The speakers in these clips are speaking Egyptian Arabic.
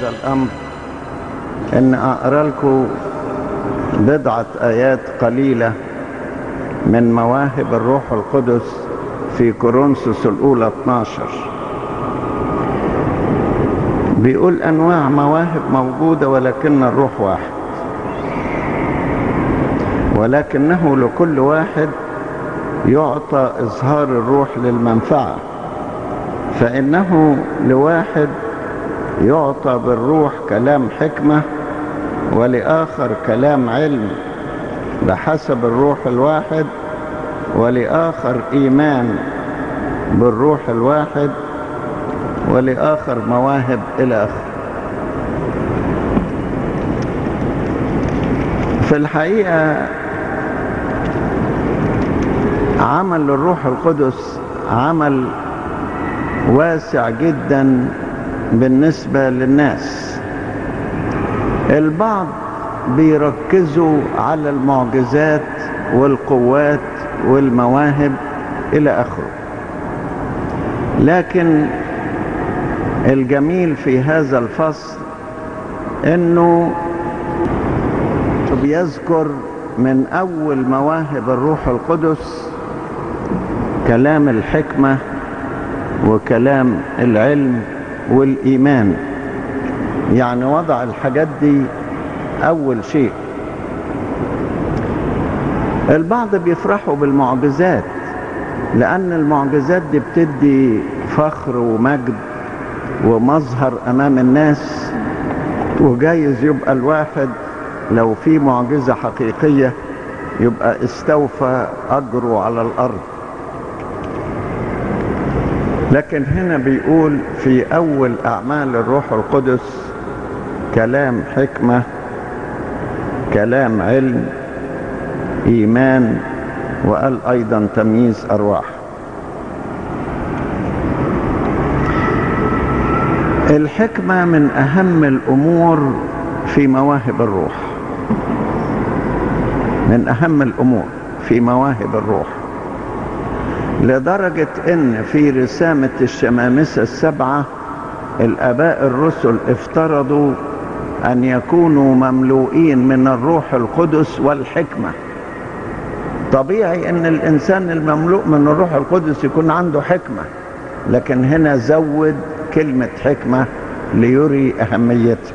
هذا الأمر أن أقرأ لكم بضعة آيات قليلة من مواهب الروح القدس في كورنثوس الأولى 12 بيقول أنواع مواهب موجودة ولكن الروح واحد ولكنه لكل واحد يعطى إظهار الروح للمنفعة فإنه لواحد يعطى بالروح كلام حكمة ولآخر كلام علم بحسب الروح الواحد ولآخر إيمان بالروح الواحد ولآخر مواهب إلى آخر في الحقيقة عمل الروح القدس عمل واسع جدا بالنسبة للناس البعض بيركزوا على المعجزات والقوات والمواهب إلى آخره لكن الجميل في هذا الفصل انه بيذكر من اول مواهب الروح القدس كلام الحكمة وكلام العلم والايمان يعني وضع الحاجات دي اول شيء البعض بيفرحوا بالمعجزات لان المعجزات دي بتدي فخر ومجد ومظهر امام الناس وجايز يبقى الواحد لو في معجزة حقيقية يبقى استوفى اجره على الارض لكن هنا بيقول في اول اعمال الروح القدس كلام حكمة كلام علم ايمان وقال ايضا تمييز ارواح الحكمة من أهم الأمور في مواهب الروح من أهم الأمور في مواهب الروح لدرجة إن في رسامة الشمامسة السبعة الآباء الرسل افترضوا أن يكونوا مملوئين من الروح القدس والحكمة طبيعي أن الإنسان المملوء من الروح القدس يكون عنده حكمة لكن هنا زود كلمة حكمة ليري أهميتها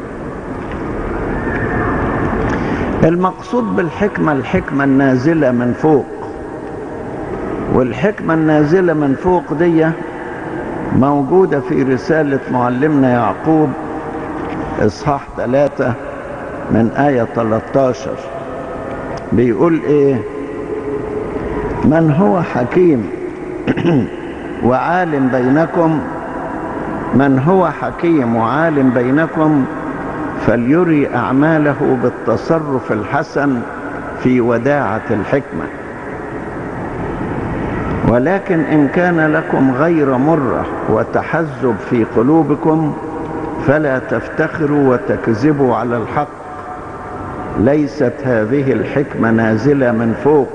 المقصود بالحكمة الحكمة النازلة من فوق والحكمة النازلة من فوق دي موجودة في رسالة معلمنا يعقوب إصحاح ثلاثة من آية 13 بيقول إيه من هو حكيم وعالم بينكم من هو حكيم وعالم بينكم فليري أعماله بالتصرف الحسن في وداعة الحكمة ولكن إن كان لكم غير مرة وتحزب في قلوبكم فلا تفتخروا وتكذبوا على الحق ليست هذه الحكمة نازلة من فوق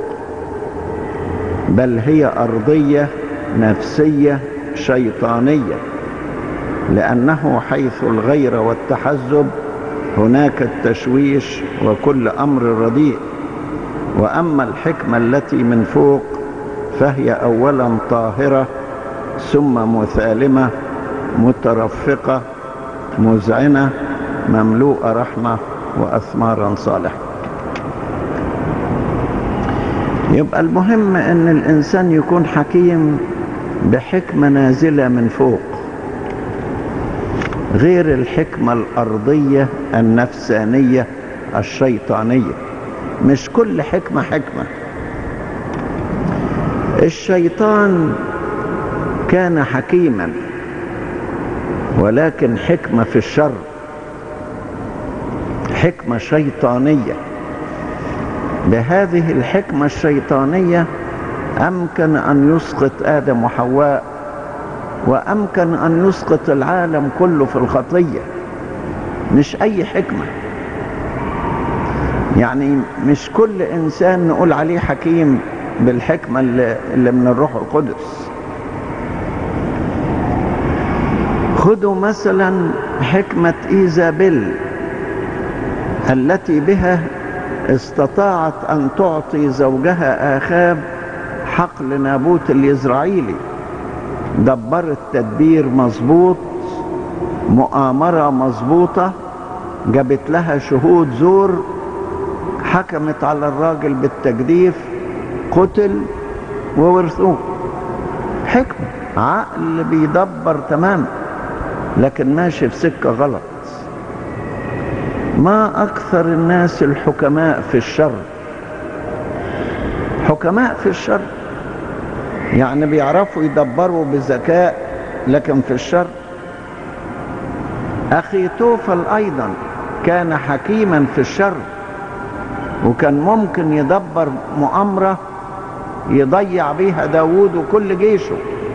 بل هي أرضية نفسية شيطانية لأنه حيث الغير والتحزب هناك التشويش وكل أمر رديء وأما الحكمة التي من فوق فهي أولا طاهرة ثم مثالمة مترفقة مذعنة مملوءة رحمة وأثمارا صالحة يبقى المهم أن الإنسان يكون حكيم بحكمة نازلة من فوق غير الحكمة الأرضية النفسانية الشيطانية مش كل حكمة حكمة الشيطان كان حكيما ولكن حكمة في الشر حكمة شيطانية بهذه الحكمة الشيطانية أمكن أن يسقط آدم وحواء وأمكن أن يسقط العالم كله في الخطية مش أي حكمة يعني مش كل إنسان نقول عليه حكيم بالحكمة اللي, اللي من الروح القدس خذوا مثلا حكمة إيزابيل التي بها استطاعت أن تعطي زوجها آخاب حقل نابوت الإسرائيلي دبرت تدبير مظبوط مؤامرة مظبوطة جابت لها شهود زور حكمت على الراجل بالتجديف قتل وورثوه حكمة عقل بيدبر تمام لكن ماشي في سكة غلط ما أكثر الناس الحكماء في الشر حكماء في الشر يعني بيعرفوا يدبروا بذكاء لكن في الشر أخي توفل أيضا كان حكيما في الشر وكان ممكن يدبر مؤامرة يضيع بيها داوود وكل جيشه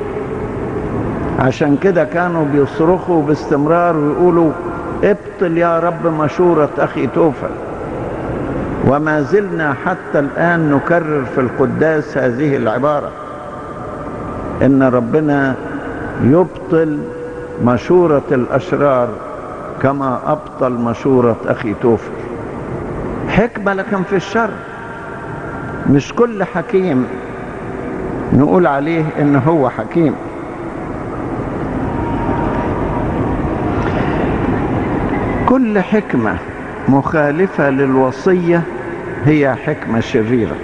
عشان كده كانوا بيصرخوا باستمرار ويقولوا ابطل يا رب مشورة أخي توفل وما زلنا حتى الآن نكرر في القداس هذه العبارة إن ربنا يبطل مشورة الأشرار كما أبطل مشورة أخي توفل حكمة لكن في الشر مش كل حكيم نقول عليه إن هو حكيم كل حكمة مخالفة للوصية هي حكمة شريرة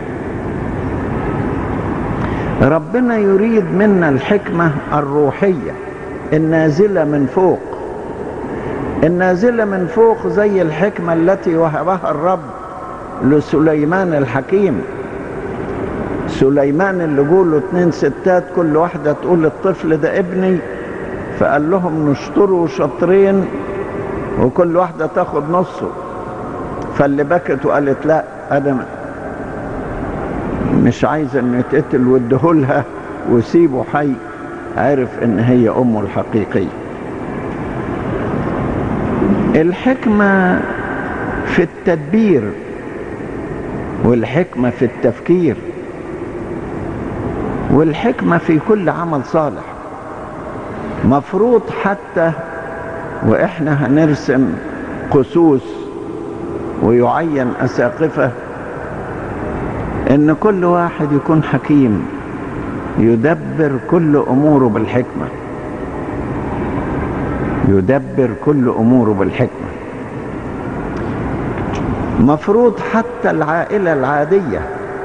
ربنا يريد منا الحكمة الروحية النازلة من فوق النازلة من فوق زي الحكمة التي وهبها الرب لسليمان الحكيم سليمان اللي قوله اتنين ستات كل واحدة تقول الطفل ده ابني فقال لهم نشطروا شطرين وكل واحدة تاخد نصه فاللي بكت وقالت لا أنا مش عايزة انه يتقتل وادهولها وسيبه حي عرف ان هي امه الحقيقية الحكمة في التدبير والحكمة في التفكير والحكمة في كل عمل صالح مفروض حتى واحنا هنرسم قسوس ويعين اساقفه ان كل واحد يكون حكيم يدبر كل اموره بالحكمه يدبر كل اموره بالحكمه مفروض حتى العائله العاديه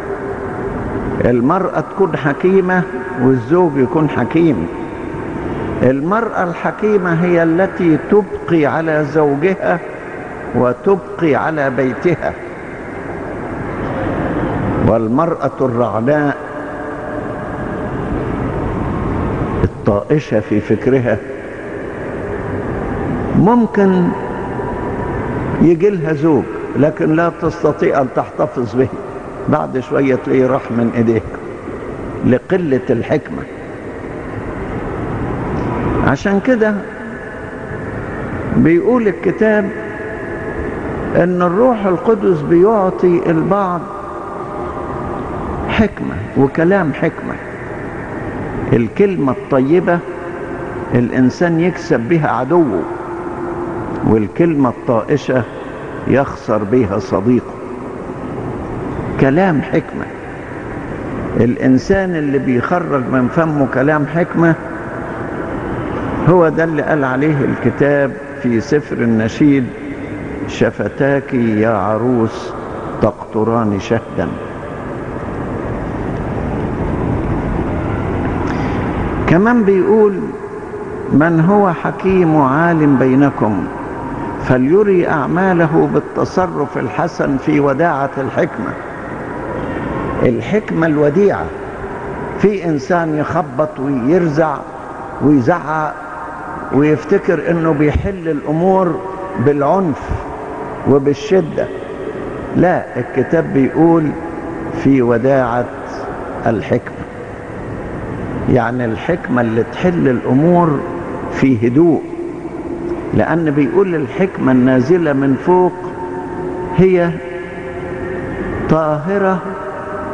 المراه تكون حكيمه والزوج يكون حكيم المرأة الحكيمة هي التي تبقي على زوجها وتبقي على بيتها والمرأة الرعناء الطائشة في فكرها ممكن يجي لها زوج لكن لا تستطيع أن تحتفظ به بعد شوية تلاقيه راح من إيديك لقلة الحكمة عشان كده بيقول الكتاب ان الروح القدس بيعطي البعض حكمة وكلام حكمة الكلمة الطيبة الإنسان يكسب بها عدوه والكلمة الطائشة يخسر بها صديقه كلام حكمة الإنسان اللي بيخرج من فمه كلام حكمة هو ده اللي قال عليه الكتاب في سفر النشيد شفتاك يا عروس تقطران شهدا كمان بيقول من هو حكيم وعالم بينكم فليري أعماله بالتصرف الحسن في وداعة الحكمة الحكمة الوديعة في إنسان يخبط ويرزع ويزعق ويفتكر انه بيحل الامور بالعنف وبالشدة لا الكتاب بيقول في وداعة الحكمة يعني الحكمة اللي تحل الامور في هدوء لان بيقول الحكمة النازلة من فوق هي طاهرة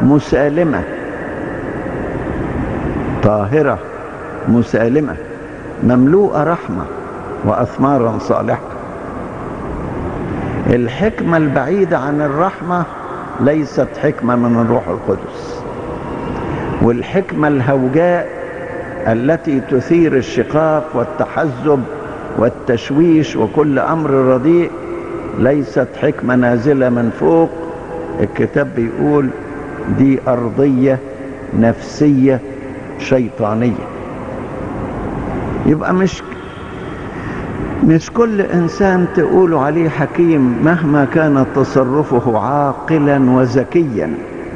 مسالمة طاهرة مسالمة مملوءة رحمة وأثمارا صالحة الحكمة البعيدة عن الرحمة ليست حكمة من الروح القدس والحكمة الهوجاء التي تثير الشقاق والتحزب والتشويش وكل أمر رديء ليست حكمة نازلة من فوق الكتاب بيقول دي أرضية نفسية شيطانية يبقى مش مش كل إنسان تقول عليه حكيم مهما كان تصرفه عاقلا وذكيا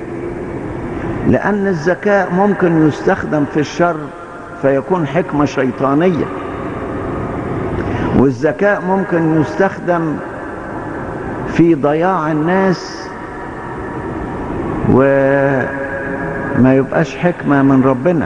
لأن الذكاء ممكن يستخدم في الشر فيكون حكمة شيطانية والذكاء ممكن يستخدم في ضياع الناس وما يبقاش حكمة من ربنا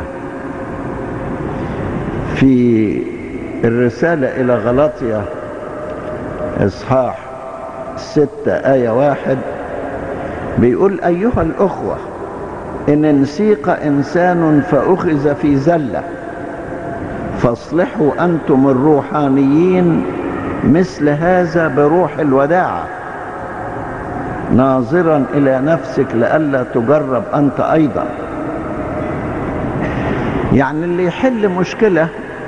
في الرسالة إلى غلطية إصحاح ستة آية واحد بيقول أيها الأخوة إن انسيق إنسان فأخذ في زلة فاصلحوا أنتم الروحانيين مثل هذا بروح الوداعة ناظرا إلى نفسك لئلا تجرب أنت أيضا يعني اللي يحل مشكلة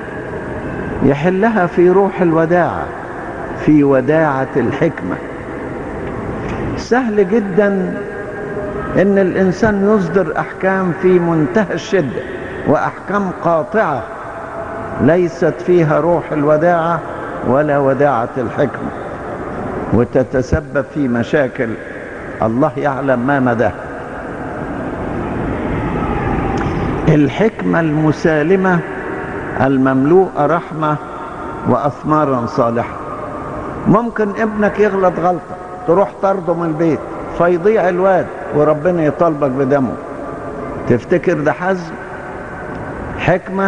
يحلها في روح الوداعة في وداعة الحكمة سهل جدا ان الانسان يصدر احكام في منتهى الشدة واحكام قاطعة ليست فيها روح الوداعة ولا وداعة الحكمة وتتسبب في مشاكل الله يعلم ما مداها الحكمة المسالمة المملوءة رحمة وأثمارا صالحة ممكن ابنك يغلط غلطة تروح طرده من البيت فيضيع الواد وربنا يطالبك بدمه تفتكر ده حزم حكمة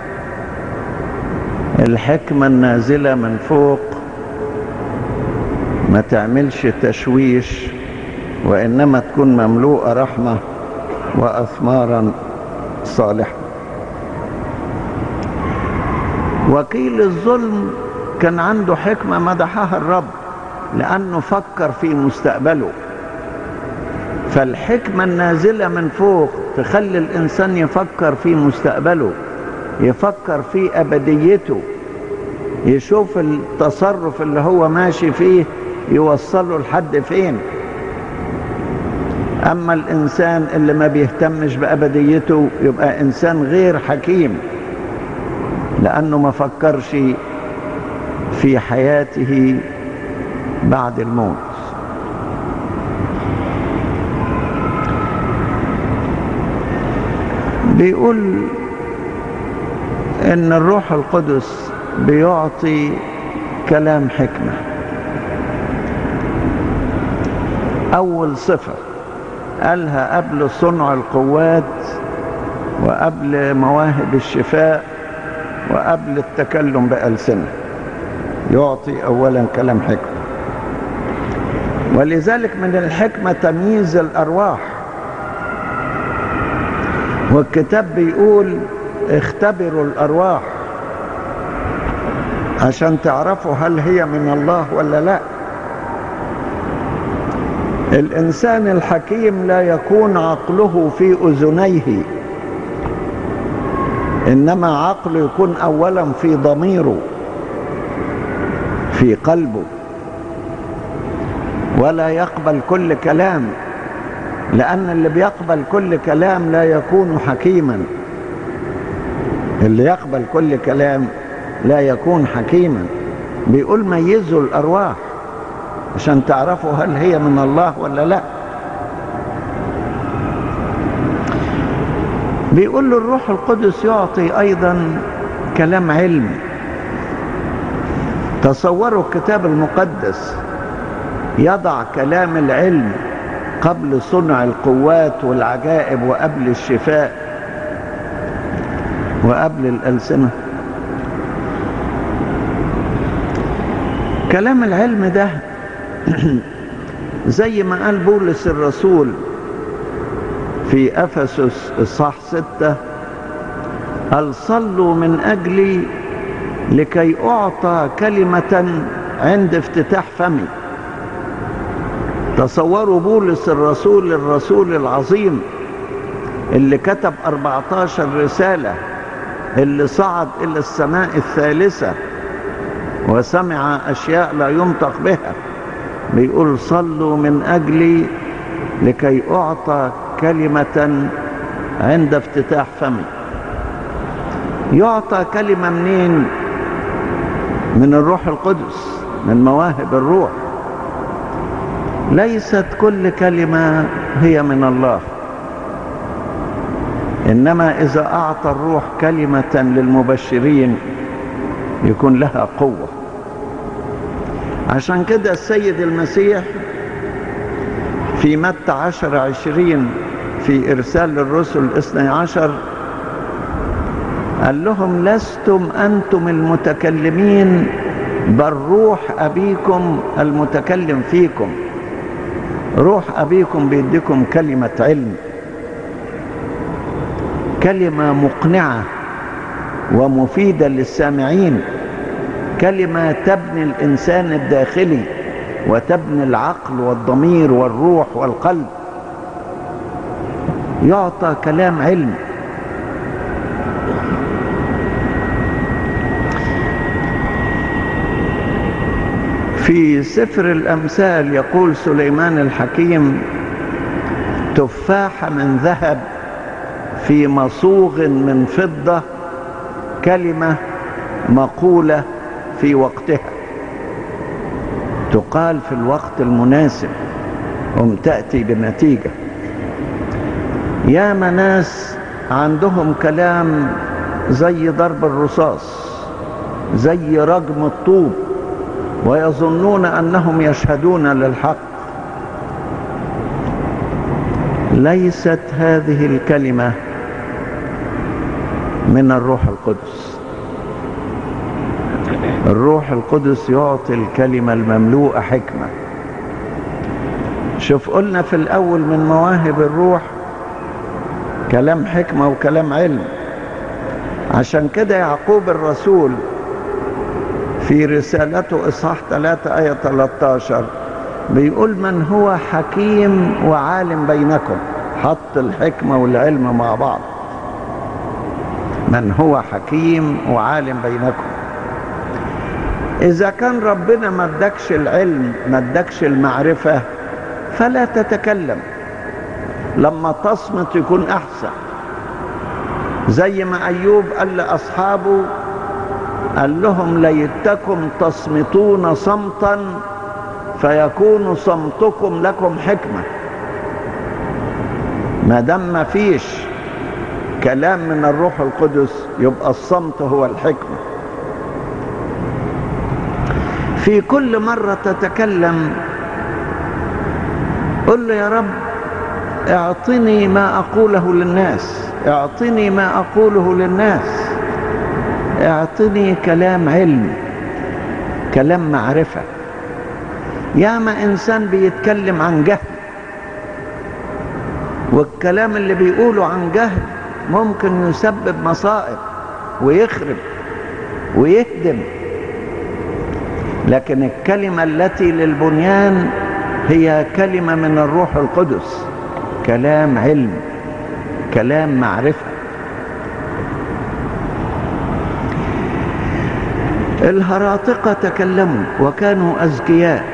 الحكمة النازلة من فوق ما تعملش تشويش وإنما تكون مملوءة رحمة وأثمارا صالحة وكيل الظلم كان عنده حكمة مدحها الرب لأنه فكر في مستقبله فالحكمة النازلة من فوق تخلي الإنسان يفكر في مستقبله يفكر في أبديته يشوف التصرف اللي هو ماشي فيه يوصله لحد فين أما الإنسان اللي ما بيهتمش بأبديته يبقى إنسان غير حكيم لأنه ما فكرش في حياته بعد الموت بيقول ان الروح القدس بيعطي كلام حكمة اول صفة قالها قبل صنع القوات وقبل مواهب الشفاء وقبل التكلم بألسنة يعطي اولا كلام حكمة ولذلك من الحكمة تمييز الارواح والكتاب بيقول اختبروا الارواح عشان تعرفوا هل هي من الله ولا لا الانسان الحكيم لا يكون عقله في اذنيه انما عقله يكون اولا في ضميره في قلبه ولا يقبل كل كلام لأن اللي بيقبل كل كلام لا يكون حكيما اللي يقبل كل كلام لا يكون حكيما بيقول ميزوا الأرواح عشان تعرفوا هل هي من الله ولا لا بيقول له الروح القدس يعطي أيضا كلام علم تصوروا الكتاب المقدس يضع كلام العلم قبل صنع القوات والعجائب وقبل الشفاء وقبل الألسنة كلام العلم ده زي ما قال بولس الرسول في أفسس إصحاح ستة قال صلوا من أجلي لكي أعطى كلمة عند افتتاح فمي تصوروا بولس الرسول الرسول العظيم اللي كتب 14 رسالة اللي صعد إلى السماء الثالثة وسمع أشياء لا ينطق بها بيقول صلوا من أجلي لكي أعطى كلمة عند افتتاح فمي يعطى كلمة منين من الروح القدس من مواهب الروح ليست كل كلمة هي من الله إنما إذا أعطى الروح كلمة للمبشرين يكون لها قوة عشان كده السيد المسيح في متى عشر عشرين في إرسال الرسل الاثني عشر قال لهم لستم أنتم المتكلمين بل روح أبيكم المتكلم فيكم روح أبيكم بيديكم كلمة علم كلمة مقنعة ومفيدة للسامعين كلمة تبني الإنسان الداخلي وتبني العقل والضمير والروح والقلب يعطى كلام علم في سفر الأمثال يقول سليمان الحكيم تفاحة من ذهب في مصوغ من فضة كلمة مقولة في وقتها تقال في الوقت المناسب هم تأتي بنتيجة يا ناس عندهم كلام زي ضرب الرصاص زي رجم الطوب ويظنون أنهم يشهدون للحق ليست هذه الكلمة من الروح القدس الروح القدس يعطي الكلمة المملوءة حكمة شوف قلنا في الأول من مواهب الروح كلام حكمة وكلام علم عشان كده يعقوب الرسول في رسالته إصحاح 3 آية 13 بيقول من هو حكيم وعالم بينكم حط الحكمة والعلم مع بعض من هو حكيم وعالم بينكم إذا كان ربنا ما ادكش العلم ما ادكش المعرفة فلا تتكلم لما تصمت يكون أحسن زي ما أيوب قال لأصحابه قال لهم ليتكم تصمتون صمتا فيكون صمتكم لكم حكمة ما دام ما فيش كلام من الروح القدس يبقى الصمت هو الحكمة في كل مرة تتكلم قل له يا رب اعطني ما أقوله للناس اعطني ما أقوله للناس اعطني كلام علم كلام معرفة ياما إنسان بيتكلم عن جهل والكلام اللي بيقوله عن جهل ممكن يسبب مصائب ويخرب ويهدم لكن الكلمة التي للبنيان هي كلمة من الروح القدس كلام علم كلام معرفة الهراطقة تكلموا وكانوا أذكياء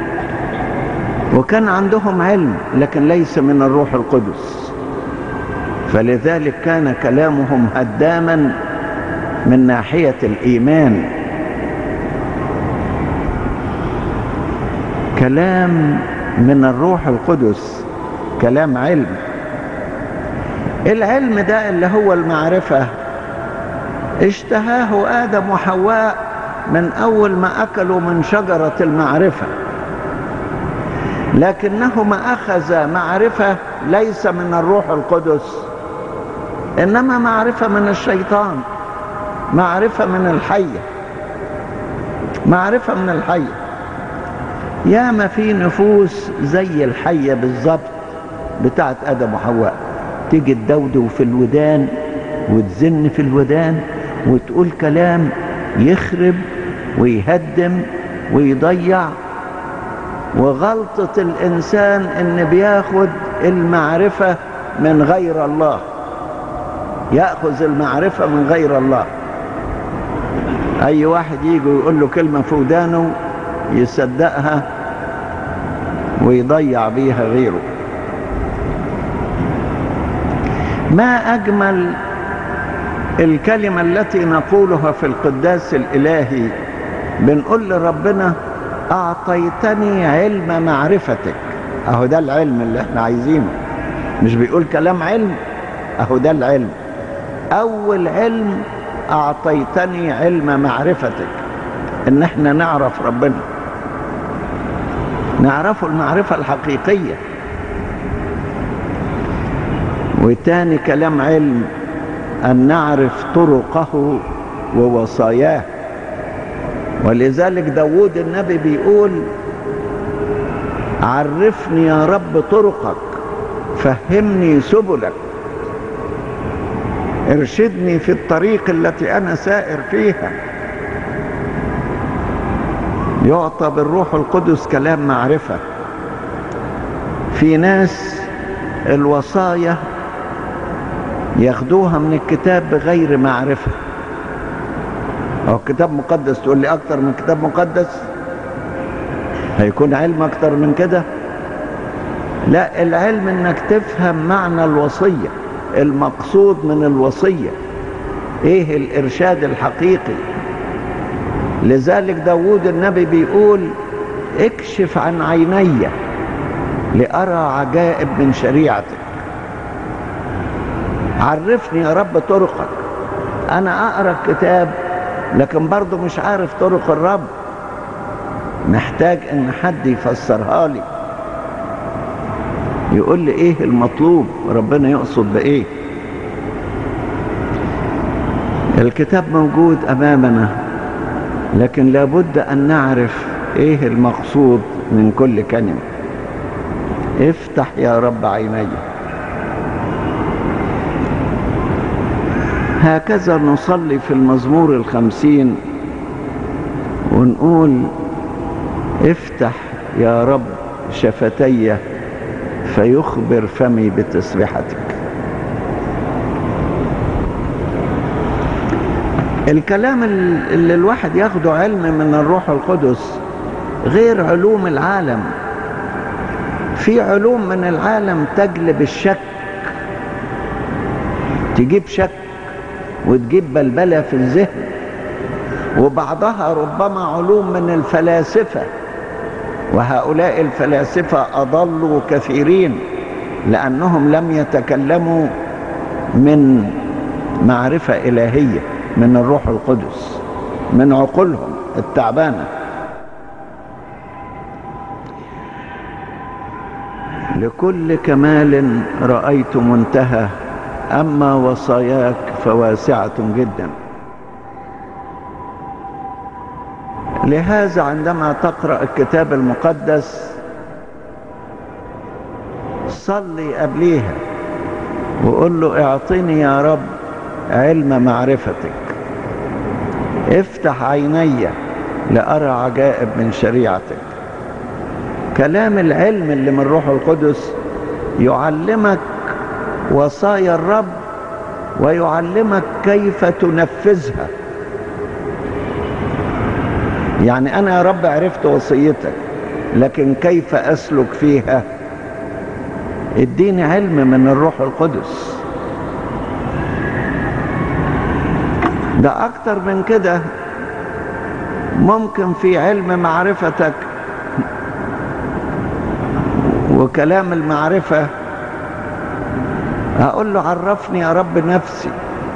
وكان عندهم علم لكن ليس من الروح القدس فلذلك كان كلامهم هداما من ناحية الإيمان كلام من الروح القدس كلام علم العلم ده اللي هو المعرفة اشتهاه آدم وحواء من أول ما أكلوا من شجرة المعرفة لكنهما أخذ معرفة ليس من الروح القدس إنما معرفة من الشيطان معرفة من الحية معرفة من الحية ياما في نفوس زي الحية بالظبط بتاعت آدم وحواء تيجي تدودو في الودان وتزن في الودان وتقول كلام يخرب ويهدم ويضيع وغلطة الإنسان إن بياخد المعرفة من غير الله يأخذ المعرفة من غير الله أي واحد يجي ويقول له كلمة في ودانه يصدقها ويضيع بيها غيره ما أجمل الكلمة التي نقولها في القداس الإلهي بنقول لربنا أعطيتني علم معرفتك أهو ده العلم اللي احنا عايزينه مش بيقول كلام علم أهو ده العلم أول علم أعطيتني علم معرفتك إن احنا نعرف ربنا نعرفه المعرفة الحقيقية وتاني كلام علم أن نعرف طرقه ووصاياه ولذلك داود النبي بيقول عرفني يا رب طرقك فهمني سبلك ارشدني في الطريق التي أنا سائر فيها يعطى بالروح القدس كلام معرفة في ناس الوصايا ياخدوها من الكتاب بغير معرفة هو كتاب مقدس تقول لي أكتر من كتاب مقدس هيكون علم أكتر من كده لا العلم انك تفهم معنى الوصية المقصود من الوصية ايه الارشاد الحقيقي لذلك داود النبي بيقول اكشف عن عيني لأرى عجائب من شريعتك عرفني يا رب طرقك انا اقرا الكتاب لكن برضه مش عارف طرق الرب محتاج ان حد يفسرها لي يقول لي ايه المطلوب ربنا يقصد بايه الكتاب موجود امامنا لكن لابد ان نعرف ايه المقصود من كل كلمه افتح يا رب عيني هكذا نصلي في المزمور الخمسين ونقول افتح يا رب شفتي فيخبر فمي بتسبحتك الكلام اللي الواحد ياخده علم من الروح القدس غير علوم العالم في علوم من العالم تجلب الشك تجيب شك وتجيب بلبلة في الذهن وبعضها ربما علوم من الفلاسفة وهؤلاء الفلاسفة أضلوا كثيرين لأنهم لم يتكلموا من معرفة إلهية من الروح القدس من عقولهم التعبانة لكل كمال رأيت منتهى أما وصاياك فواسعة جدا لهذا عندما تقرأ الكتاب المقدس صلي قبليها وقول له اعطني يا رب علم معرفتك افتح عيني لأرى عجائب من شريعتك كلام العلم اللي من روح القدس يعلمك وصايا الرب ويعلمك كيف تنفذها يعني أنا يا رب عرفت وصيتك لكن كيف أسلك فيها اديني علم من الروح القدس ده أكتر من كده ممكن في علم معرفتك وكلام المعرفة هقول له عرفني يا رب نفسي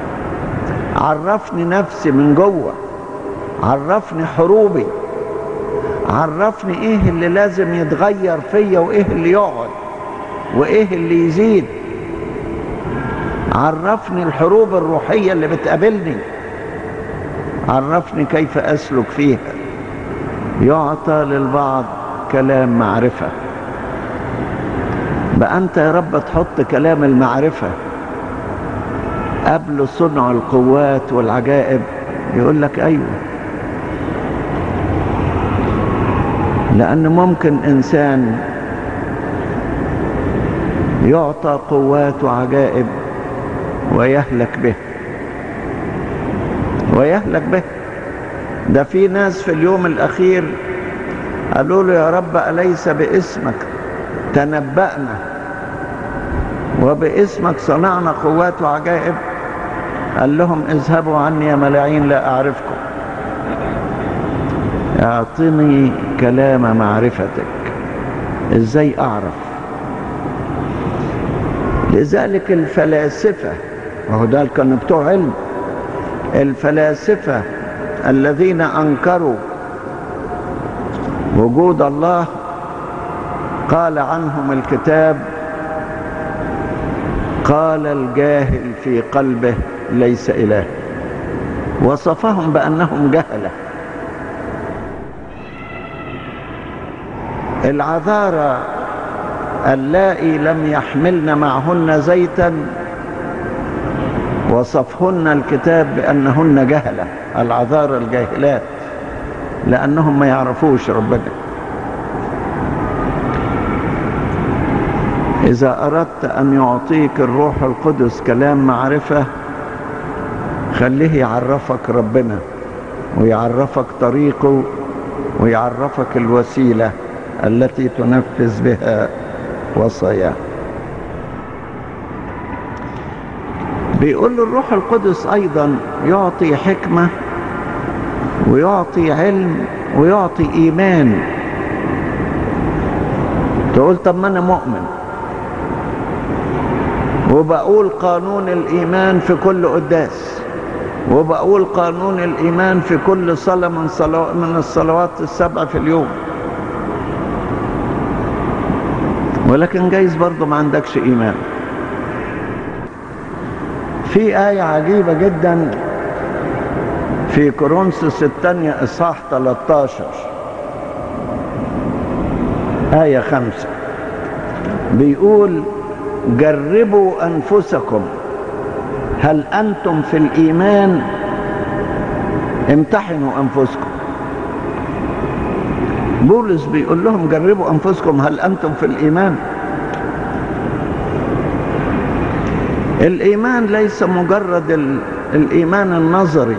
عرفني نفسي من جوه عرفني حروبي عرفني ايه اللي لازم يتغير فيا وايه اللي يقعد وايه اللي يزيد عرفني الحروب الروحية اللي بتقابلني عرفني كيف أسلك فيها يعطى للبعض كلام معرفة بقى أنت يا رب تحط كلام المعرفة قبل صنع القوات والعجائب يقول لك ايوه لان ممكن انسان يعطى قوات وعجائب ويهلك به ويهلك به ده في ناس في اليوم الاخير قالوا له يا رب اليس باسمك تنبأنا وباسمك صنعنا قوات وعجائب قال لهم اذهبوا عني يا ملاعين لا اعرفكم اعطني كلام معرفتك ازاي اعرف لذلك الفلاسفة وهو ده كانوا بتوع علم الفلاسفة الذين أنكروا وجود الله قال عنهم الكتاب قال الجاهل في قلبه ليس إله وصفهم بأنهم جهلة العذارى اللائي لم يحملن معهن زيتا وصفهن الكتاب بأنهن جهلة العذارى الجاهلات لأنهم ما يعرفوش ربنا إذا أردت أن يعطيك الروح القدس كلام معرفة خليه يعرفك ربنا ويعرفك طريقه ويعرفك الوسيلة التي تنفذ بها وصاياه بيقول الروح القدس أيضا يعطي حكمة ويعطي علم ويعطي إيمان تقول طب ما أنا مؤمن وبقول قانون الإيمان في كل قداس وبقول قانون الإيمان في كل صلاة من, صلو... من الصلوات السبع في اليوم ولكن جايز برضه ما عندكش إيمان في آية عجيبة جدا في كورنثوس الثانية إصحاح 13 آية خمسة بيقول جربوا أنفسكم هل أنتم في الإيمان امتحنوا أنفسكم بولس بيقول لهم جربوا أنفسكم هل أنتم في الإيمان الإيمان ليس مجرد ال... الإيمان النظري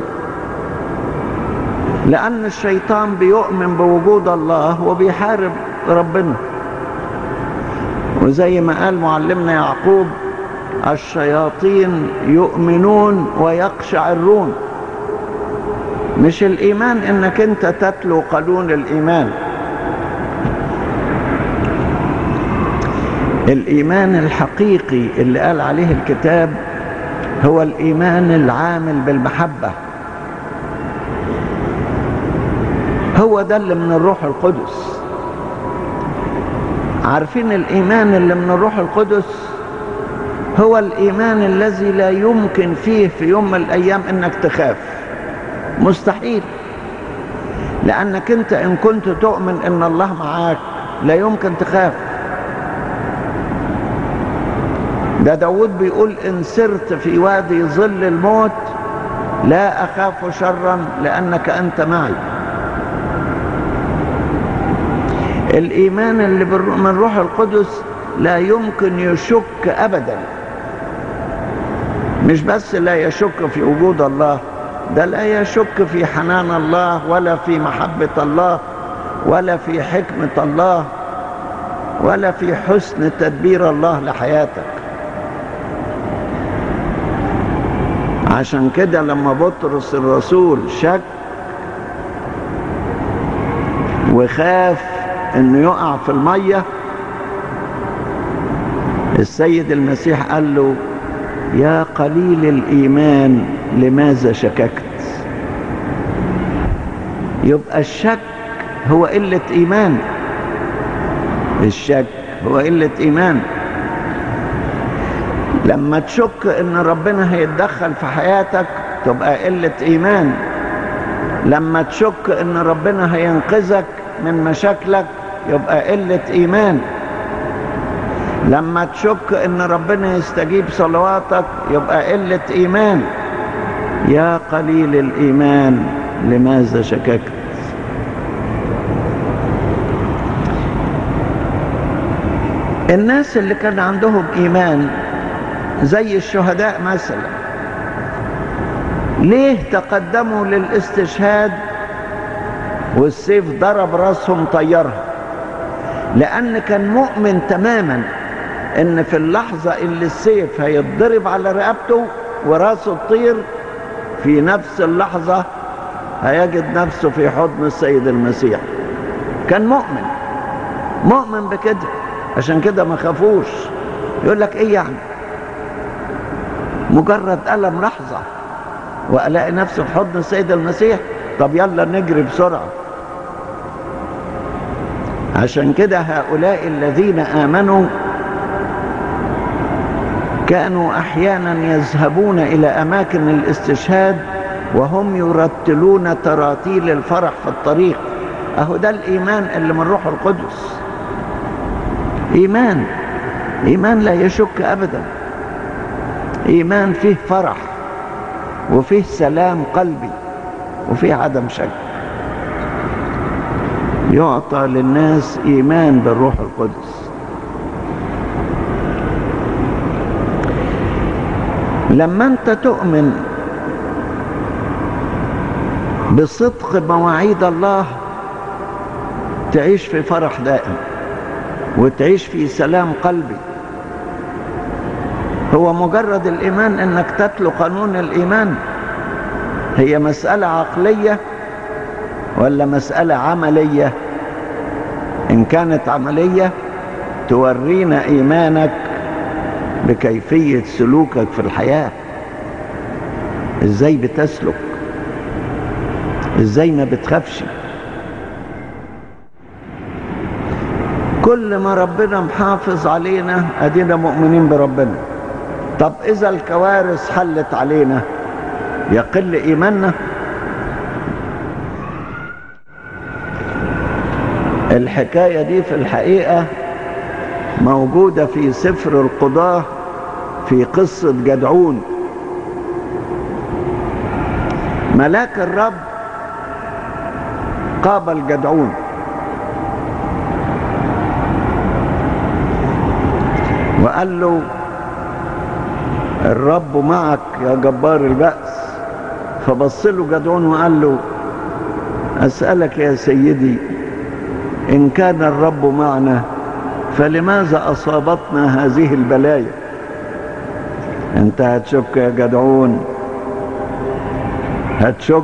لأن الشيطان بيؤمن بوجود الله وبيحارب ربنا وزي ما قال معلمنا يعقوب الشياطين يؤمنون ويقشعرون مش الإيمان إنك أنت تتلو قانون الإيمان الإيمان الحقيقي اللي قال عليه الكتاب هو الإيمان العامل بالمحبة هو ده اللي من الروح القدس عارفين الإيمان اللي من الروح القدس هو الإيمان الذي لا يمكن فيه في يوم من الأيام أنك تخاف مستحيل لأنك أنت إن كنت تؤمن أن الله معاك لا يمكن تخاف ده داود بيقول إن سرت في وادي ظل الموت لا أخاف شرا لأنك أنت معي الإيمان اللي من روح القدس لا يمكن يشك أبدا مش بس لا يشك في وجود الله ده لا يشك في حنان الله ولا في محبة الله ولا في حكمة الله ولا في حسن تدبير الله لحياتك عشان كده لما بطرس الرسول شك وخاف انه يقع في المية السيد المسيح قال له يا قليل الايمان لماذا شككت يبقى الشك هو قلة ايمان الشك هو قلة ايمان لما تشك ان ربنا هيتدخل في حياتك تبقى قلة ايمان لما تشك ان ربنا هينقذك من مشاكلك يبقى قلة ايمان لما تشك ان ربنا يستجيب صلواتك يبقى قلة ايمان يا قليل الإيمان لماذا شككت الناس اللي كان عندهم إيمان زي الشهداء مثلا ليه تقدموا للاستشهاد والسيف ضرب راسهم طيرها لأن كان مؤمن تماما ان في اللحظة اللي السيف هيتضرب على رقبته وراسه تطير في نفس اللحظة هيجد نفسه في حضن السيد المسيح كان مؤمن مؤمن بكده عشان كده ما خافوش يقول لك ايه يعني مجرد ألم لحظة وألاقي نفسي في حضن السيد المسيح طب يلا نجري بسرعة عشان كده هؤلاء الذين آمنوا كانوا احيانا يذهبون الى اماكن الاستشهاد وهم يرتلون تراتيل الفرح في الطريق اهو ده الايمان اللي من روح القدس ايمان ايمان لا يشك ابدا ايمان فيه فرح وفيه سلام قلبي وفيه عدم شك يعطى للناس ايمان بالروح القدس لما انت تؤمن بصدق مواعيد الله تعيش في فرح دائم وتعيش في سلام قلبي هو مجرد الايمان انك تتلو قانون الايمان هي مسألة عقلية ولا مسألة عملية ان كانت عملية تورينا ايمانك بكيفية سلوكك في الحياة ازاي بتسلك ازاي ما بتخافش كل ما ربنا محافظ علينا ادينا مؤمنين بربنا طب اذا الكوارث حلت علينا يقل ايماننا الحكاية دي في الحقيقة موجودة في سفر القضاة في قصة جدعون ملاك الرب قابل جدعون وقال له الرب معك يا جبار البأس فبص له جدعون وقال له أسألك يا سيدي إن كان الرب معنا فلماذا أصابتنا هذه البلايا انت هتشك يا جدعون هتشك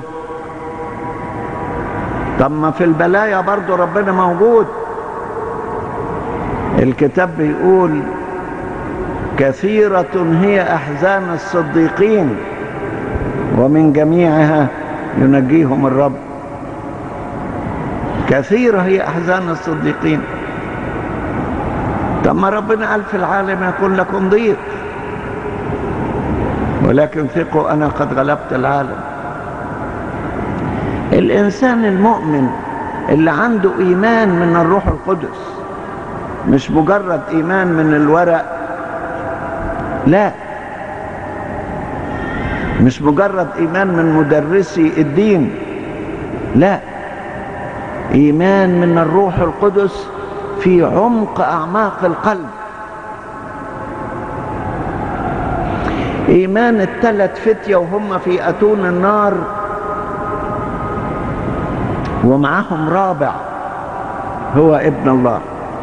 طب ما في البلايا برضو ربنا موجود الكتاب بيقول كثيرة هي أحزان الصديقين ومن جميعها ينجيهم الرب كثيرة هي أحزان الصديقين طب ما ربنا قال في العالم يكون لكم ضيق ولكن ثقوا أنا قد غلبت العالم الإنسان المؤمن اللي عنده إيمان من الروح القدس مش مجرد إيمان من الورق لا مش مجرد إيمان من مدرسي الدين لا إيمان من الروح القدس في عمق أعماق القلب إيمان الثلاث فتية وهم في أتون النار ومعهم رابع هو ابن الله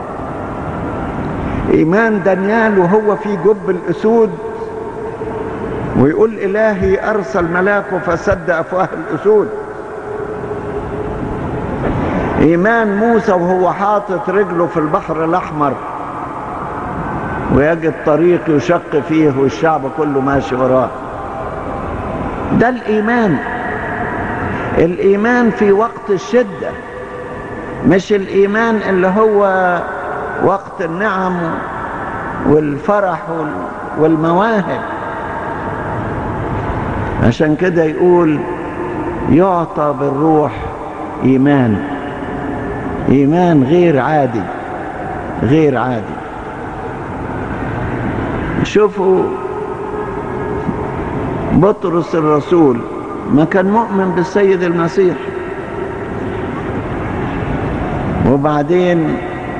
إيمان دانيال وهو في جب الأسود ويقول إلهي أرسل ملاكه فسد أفواه الأسود إيمان موسى وهو حاطط رجله في البحر الأحمر ويجد طريق يشق فيه والشعب كله ماشي وراه ده الإيمان الإيمان في وقت الشدة مش الإيمان اللي هو وقت النعم والفرح والمواهب عشان كده يقول يعطى بالروح إيمان إيمان غير عادي غير عادي بطرس الرسول ما كان مؤمن بالسيد المسيح وبعدين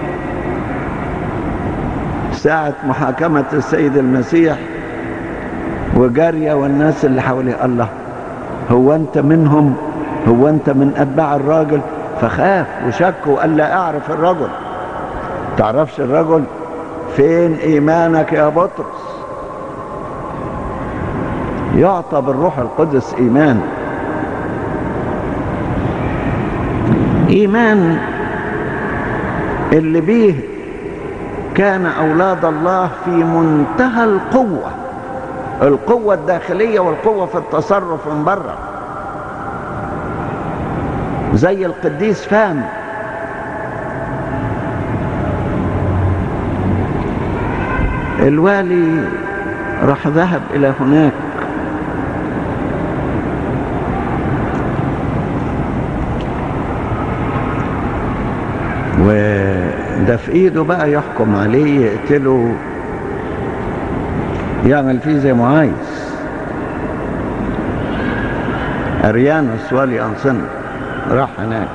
ساعة محاكمة السيد المسيح وجارية والناس اللي حواليه الله هو أنت منهم هو أنت من أتباع الراجل فخاف وشك وقال لا أعرف الرجل تعرفش الرجل فين إيمانك يا بطرس يعطى بالروح القدس إيمان إيمان اللي بيه كان أولاد الله في منتهى القوة القوة الداخلية والقوة في التصرف من بره زي القديس فهم الوالي راح ذهب إلى هناك وده في ايده بقى يحكم عليه يقتله يعمل فيه زي ما عايز اريانوس والي انصنة راح هناك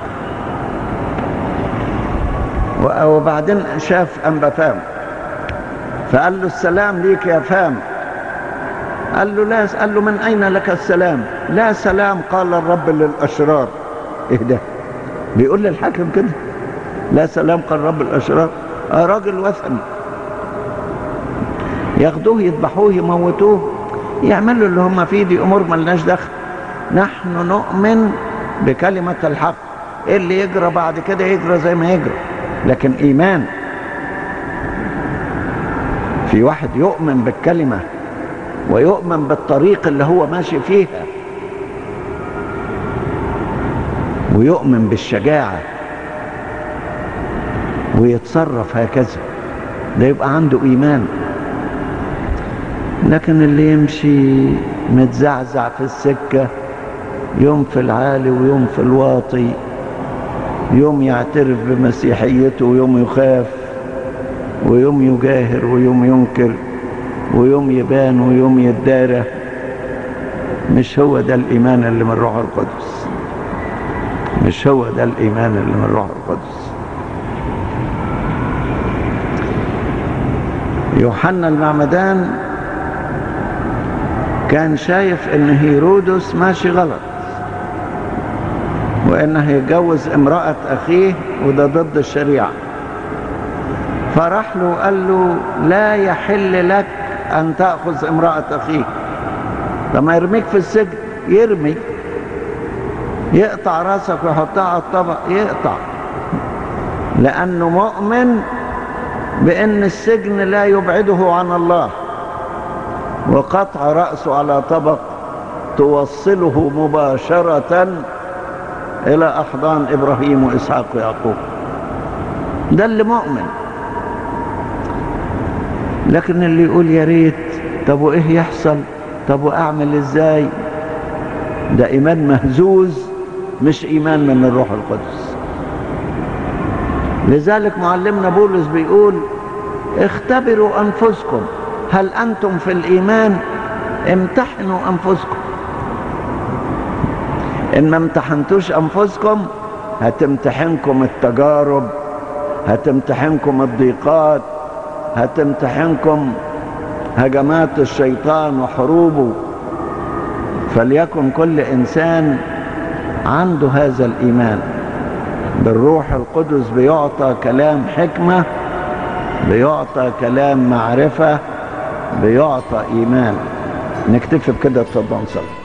وبعدين شاف انبا فام فقال له السلام ليك يا فام قال له لا قال له من اين لك السلام لا سلام قال الرب للاشرار ايه ده بيقول للحاكم كده لا سلام قال رب الاشرار آه راجل وثني ياخدوه يذبحوه يموتوه يعملوا اللي هم فيه دي امور ملناش دخل نحن نؤمن بكلمة الحق اللي يجرى بعد كده يجرى زي ما يجرى لكن ايمان في واحد يؤمن بالكلمة ويؤمن بالطريق اللي هو ماشي فيها ويؤمن بالشجاعة ويتصرف هكذا ده يبقى عنده إيمان لكن اللي يمشي متزعزع في السكة يوم في العالي ويوم في الواطي يوم يعترف بمسيحيته ويوم يخاف ويوم يجاهر ويوم ينكر ويوم يبان ويوم يدارى مش هو ده الإيمان اللي من روح القدس مش هو ده الإيمان اللي من روح القدس يوحنا المعمدان كان شايف ان هيرودس ماشي غلط وانه هيتجوز امرأة اخيه وده ضد الشريعة فراح له وقال له لا يحل لك ان تأخذ امرأة اخيك لما يرميك في السجن يرمي يقطع راسك ويحطها على الطبق يقطع لانه مؤمن بان السجن لا يبعده عن الله وقطع رأسه على طبق توصله مباشرة إلى أحضان إبراهيم وإسحاق ويعقوب ده اللي مؤمن لكن اللي يقول يا ريت طب وإيه يحصل طب وأعمل إزاي ده إيمان مهزوز مش إيمان من الروح القدس لذلك معلمنا بولس بيقول اختبروا أنفسكم هل أنتم في الإيمان امتحنوا أنفسكم إن ما امتحنتوش أنفسكم هتمتحنكم التجارب هتمتحنكم الضيقات هتمتحنكم هجمات الشيطان وحروبه فليكن كل إنسان عنده هذا الإيمان بالروح القدس بيعطى كلام حكمة بيعطى كلام معرفة بيعطى إيمان نكتفي بكده اتفضل نصلي